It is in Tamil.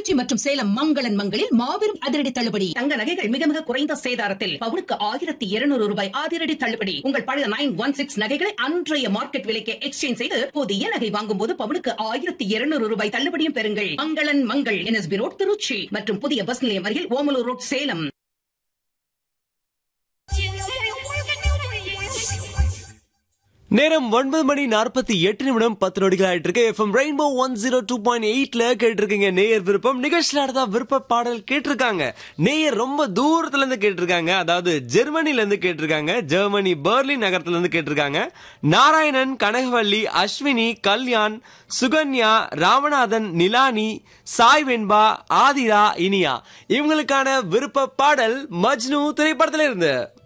திருச்சி மற்றும் சேலம் மங்களன் மங்களில் மாபெரும் அதிரடி தள்ளுபடி தங்க நகைகள் மிக மிக குறைந்த சேதாரத்தில் பவுனுக்கு ஆயிரத்தி இருநூறு ரூபாய் அதிரடி தள்ளுபடி உங்கள் பழைய நைன் ஒன் சிக்ஸ் நகைகளை அன்றைய மார்க்கெட் விலைக்கு எக்ஸ்சேஞ்ச் செய்து புதிய நகை வாங்கும் போது பவுனுக்கு ஆயிரத்தி இருநூறு ரூபாய் தள்ளுபடியும் பெறுங்கள் மங்களன் மங்கள் என்எஸ்பி ரோட் திருச்சி மற்றும் புதிய பஸ் நிலையம் அருகில் ஓமலூர் ரோட் சேலம் நேரம் ஒன்பது மணி நாற்பத்தி எட்டு நிமிடம் பத்து நொடிகள் ஆயிட்டு இருக்கு FM rainbow one zero two point எயிட்ல கேட்டிருக்கீங்க நேயர் விருப்பம் நிகழ்ச்சியில அடுத்த விருப்ப பாடல் கேட்டிருக்காங்க நேயர் ரொம்ப தூரத்துல இருந்து கேட்டிருக்காங்க அதாவது ஜெர்மனில இருந்து கேட்டிருக்காங்க ஜெர்மனி பெர்லின் நகரத்துல இருந்து கேட்டிருக்காங்க நாராயணன் கனகவல்லி அஸ்வினி கல்யாண் சுகன்யா ராமநாதன் நிலானி சாய் வெண்பா ஆதிரா இனியா இவங்களுக்கான விருப்ப பாடல் மஜ்னு திரைப்படத்துல இருந்து